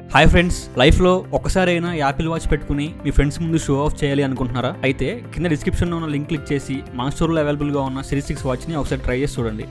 hi friends లైఫ్లో ఒకసారైనా Apple watch పెట్టుకుని మీ ఫ్రెండ్స్ ముందు షో ఆఫ్ చేయాలి అనుకుంటున్నారా అయితే కింద డిస్క్రిప్షన్లో ఉన్న లింక్ క్లిక్ చేసి మన స్టోర్లో అవైలబుల్గా ఉన్న సిరీస్ సిక్స్ వాచ్ని ఒకసారి ట్రై చేసి చూడండి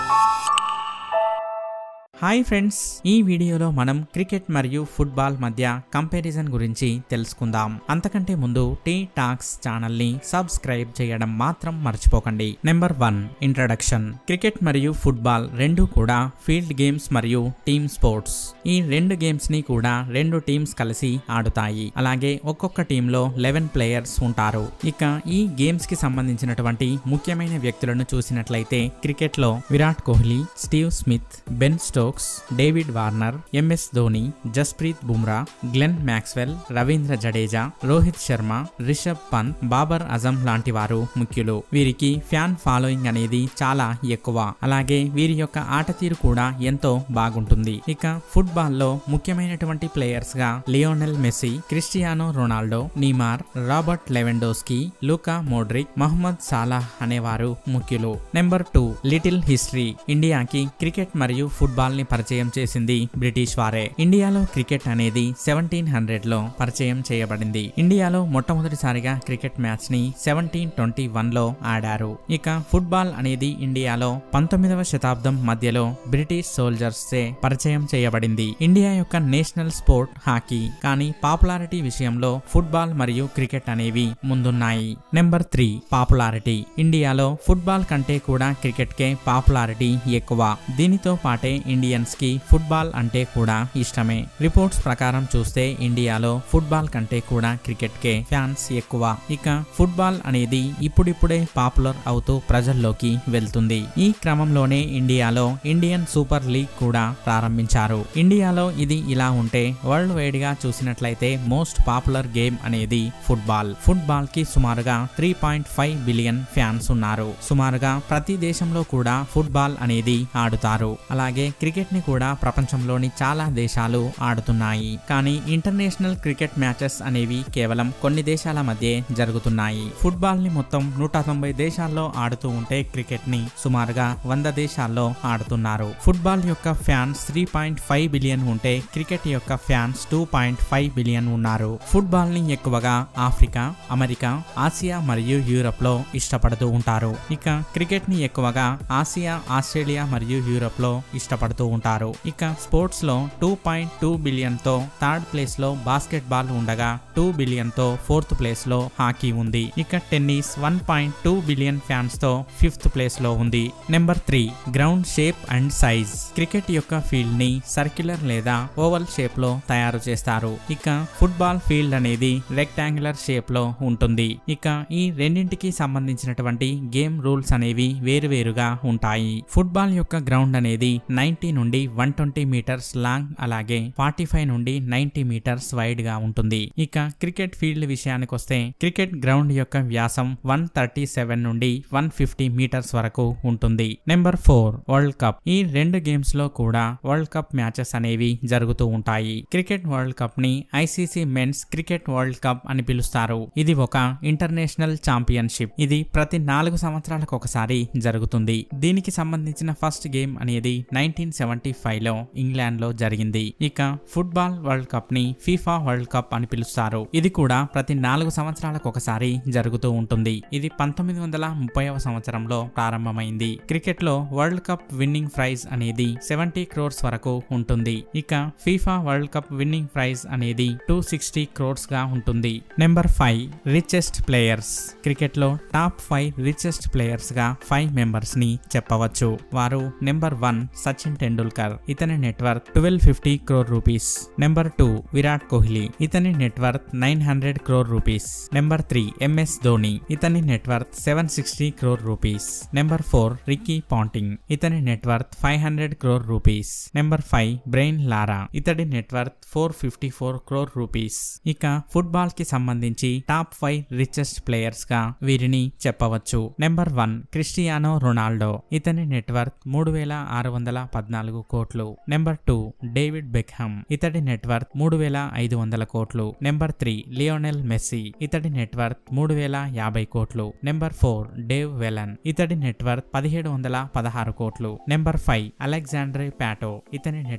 హాయ్ ఫ్రెండ్స్ ఈ వీడియోలో మనం క్రికెట్ మరియు ఫుట్బాల్ మధ్య కంపారిజన్ గురించి తెలుసుకుందాం అంతకంటే ముందు టీ టాక్స్ ఛానల్ ని సబ్స్క్రైబ్ చేయడం మాత్రం మర్చిపోకండి నెంబర్ వన్ ఇంట్రడక్షన్ క్రికెట్ మరియు ఫుట్బాల్ రెండు కూడా ఫీల్డ్ గేమ్స్ మరియు టీమ్ స్పోర్ట్స్ ఈ రెండు గేమ్స్ ని కూడా రెండు టీమ్స్ కలిసి ఆడుతాయి అలాగే ఒక్కొక్క టీంలో లెవెన్ ప్లేయర్స్ ఉంటారు ఇక ఈ గేమ్స్ కి సంబంధించినటువంటి ముఖ్యమైన వ్యక్తులను చూసినట్లయితే క్రికెట్ లో Virat Kohli Steve Smith Ben Stokes David Warner MS Dhoni Jasprit Bumrah Glenn Maxwell Ravindra Jadeja Rohit Sharma Rishabh Pant Babar Azam లాంటి వారు ముఖ్యులు వీరికి ఫ్యాన్ ఫాలోయింగ్ అనేది చాలా ఎక్కువ అలాగే వీరి యొక్క ఆట తీరు కూడా ఎంతో బాగుంటుంది ఇక ఫుట్బాల్ లో ముఖ్యమైనటువంటి ప్లేయర్స్ గా Lionel Messi Cristiano Ronaldo Neymar Robert Lewandowski Luka Modric Mohamed Salah అనేవారు ముఖ్యులు నెంబర్ టూ లిటిల్ హిస్టరీ ఇండియాకి క్రికెట్ మరియు ఫుట్బాల్ ని పరిచయం చేసింది బ్రిటిష్ వారే ఇండియాలో క్రికెట్ అనేది సెవెంటీన్ హండ్రెడ్ లో పరిచయం చేయబడింది ఇండియాలో మొట్టమొదటిసారిగా క్రికెట్ మ్యాచ్ ని సెవెంటీన్ ట్వంటీ వన్ లో ఆడారు ఇక ఫుట్బాల్ అనేది ఇండియాలో పంతొమ్మిదవ శతాబ్దం మధ్యలో బ్రిటిష్ సోల్జర్స్ చే పరిచయం చేయబడింది ఇండియా యొక్క నేషనల్ స్పోర్ట్ హాకీ కానీ పాపులారిటీ విషయంలో ఫుట్బాల్ మరియు క్రికెట్ అనేవి ముందున్నాయి నెంబర్ త్రీ పాపులారిటీ ఇండియాలో ఫుట్బాల్ కంటే కూడా క్రికెట్ కే పాపులారిటీ ఎక్కువ దీనితో పాటే ఇండియన్స్ కి ఫుట్బాల్ అంటే కూడా ఇష్టమే రిపోర్ట్స్ ప్రకారం చూస్తే ఇండియాలో ఫుట్బాల్ కంటే కూడా క్రికెట్ కే ఫ్యాన్స్ ఎక్కువ ఇక ఫుట్బాల్ అనేది ఇప్పుడిప్పుడే పాపులర్ అవుతూ ప్రజల్లోకి వెళ్తుంది ఈ క్రమంలోనే ఇండియాలో ఇండియన్ సూపర్ లీగ్ కూడా ప్రారంభించారు ఇండియాలో ఇది ఇలా ఉంటే వరల్డ్ వైడ్ గా చూసినట్లయితే మోస్ట్ పాపులర్ గేమ్ అనేది ఫుట్బాల్ ఫుట్బాల్ కి సుమారుగా three point five billion fans ఉన్నారు సుమారుగా ప్రతి దేశంలో కూడా ఫుట్బాల్ అనేది ఆడుతారు అలాగే క్రికెట్ ని కూడా ప్రపంచంలోని చాలా దేశాలు ఆడుతున్నాయి కానీ ఇంటర్నేషనల్ క్రికెట్ మ్యాచెస్ అనేవి కేవలం కొన్ని దేశాల మధ్య జరుగుతున్నాయి ఫుట్బాల్ ని మొత్తం నూట తొంభై దేశాల్లో ఆడుతూ ఉంటే క్రికెట్ ని సుమారుగా వంద దేశాల్లో ఆడుతున్నారు ఫుట్బాల్ యొక్క fans three point five billion ఉంటే క్రికెట్ యొక్క fans two point five billion ఉన్నారు ఫుట్బాల్ ని ఎక్కువగా ఆఫ్రికా అమెరికా ఆసియా మరియు యూరప్ లో ఇష్టపడుతూ ఉంటారు ఇక క్రికెట్ ని ఎక్కువగా ఆసియా ఆస్ట్రేలియా మరియు యూరప్ లో ఇష్టపడుతూ ఉంటారు ఇక స్పోర్ట్స్ లో టూ పాయింట్ టూ బిలియన్ తో థర్డ్ ప్లేస్ లో బాస్కెట్ బాల్ ఉండగా టూ బిలియన్ తో ఫోర్త్ ప్లేస్ లో హాకీ ఉంది ఇక tennis one point two billion fans తో ఫిఫ్త్ ప్లేస్ లో ఉంది number three ground shape and size cricket యొక్క ఫీల్డ్ ని సర్క్యులర్ లేదా ఓవల్ షేప్ లో తయారు చేస్తారు ఇక ఫుట్బాల్ ఫీల్డ్ అనేది రెక్టాంగులర్ షేప్ లో ఉంటుంది ఇక ఈ రెండింటికి సంబంధించినటువంటి గేమ్ రూల్స్ అనేవి వేరువేరుగా ఉంటాయి ఫుట్బాల్ యొక్క గ్రౌండ్ అనేది నైన్టీ నుండి వన్ ట్వంటీ మీటర్స్ లాంగ్ అలాగే ఫార్టీ ఫైవ్ నుండి నైన్టీ మీటర్స్ వైడ్ గా ఉంటుంది ఇక క్రికెట్ ఫీల్డ్ విషయానికి వస్తే క్రికెట్ గ్రౌండ్ యొక్క వ్యాసం వన్ థర్టీ సెవెన్ నుండి వన్ ఫిఫ్టీ మీటర్స్ వరకు ఉంటుంది నెంబర్ ఫోర్ వరల్డ్ కప్ ఈ రెండు గేమ్స్ లో కూడా వరల్డ్ కప్ మ్యాచెస్ అనేవి జరుగుతూ ఉంటాయి క్రికెట్ వరల్డ్ కప్ ని ICC men's cricket world cup అని పిలుస్తారు ఇది ఒక ఇంటర్నేషనల్ ఛాంపియన్షిప్ ఇది ప్రతి నాలుగు సంవత్సరాలకు ఒకసారి జరుగుతుంది దీనికి సంబంధించిన ఫస్ట్ గేమ్ అనేది నైన్టీన్ సెవెంటీ ఫైవ్ లో ఇంగ్లాండ్ లో జరిగింది ఇక ఫుట్బాల్ వరల్డ్ కప్ ని ఫీఫా వరల్డ్ కప్ అని పిలుస్తారు ఇది కూడా ప్రతి నాలుగు సంవత్సరాలకు ఒకసారి జరుగుతూ ఉంటుంది ఇది పంతొమ్మిది వందల ముప్పైవ సంవత్సరంలో ప్రారంభమైంది క్రికెట్ లో వరల్డ్ కప్ విన్నింగ్ ప్రైజ్ అనేది సెవెంటీ క్రోర్స్ వరకు ఉంటుంది ఇక FIFA world cup winning prize అనేది టూ సిక్స్టీ క్రోర్స్ గా ఉంటుంది number five richest players cricket లో టాప్ ఫైవ్ రిచెస్ట్ ప్లేయర్స్ గా ఫైవ్ మెంబర్స్ ని చెప్పవచ్చు వారు నెంబర్ వన్ సచిన్ టెండూల్కర్ ఇతని network twelve fifty crore rupees number two Virat Kohli ఇతని network nine hundred crore rupees number three MS Dhoni ఇతని network seven sixty crore rupees number four Ricky Ponting ఇతని network five hundred crore rupees number five Brian Lara ఇతడి network four fifty four crore rupees ఇక football కి సంబంధించి top five richest players గా వీరిని చెప్పవచ్చు number one Cristiano Ronaldo ఇతని నెట్వర్క్ మూడు వేల ఆరు వందల పద్నాలుగు కోట్లు నెంబర్ టూ డేవిడ్ బెక్హమ్ ఇతడి నెట్వర్క్ మూడు వేల ఐదు వందల కోట్లు నెంబర్ త్రీ లియోనెల్ మెస్సీ ఇతడి నెట్వర్క్ మూడు వేల యాభై కోట్లు నెంబర్ ఫోర్ డేవ్ వెలన్ ఇతడి నెట్వర్క్ పదిహేడు వందల పదహారు కోట్లు నెంబర్ ఫైవ్ అలెగ్జాండ్రే ప్యాటో ఇతని నెట్వర్క్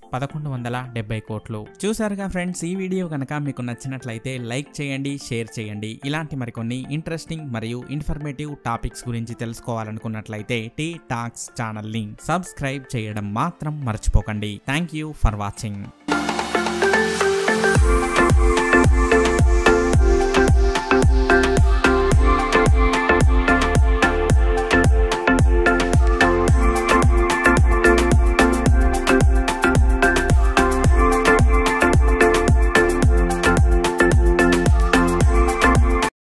పదకొండు వందల డెబ్బై కోట్లు చూసారుగా ఫ్రెండ్స్ ఈ వీడియో కనుక మీకు నచ్చినట్లయితే లైక్ చేయండి షేర్ చేయండి ఇలాంటి మరికొన్ని ఇంట్రెస్టింగ్ మరియు ఇన్ఫర్మేటివ్ టాపిక్స్ గురించి తెలుసుకోవాలనుకున్నట్లయితే టీ టాక్స్ ఛానల్ని సబ్స్క్రైబ్ చేయడం మాత్రం మర్చిపోకండి థ్యాంక్ యూ ఫర్ వాచింగ్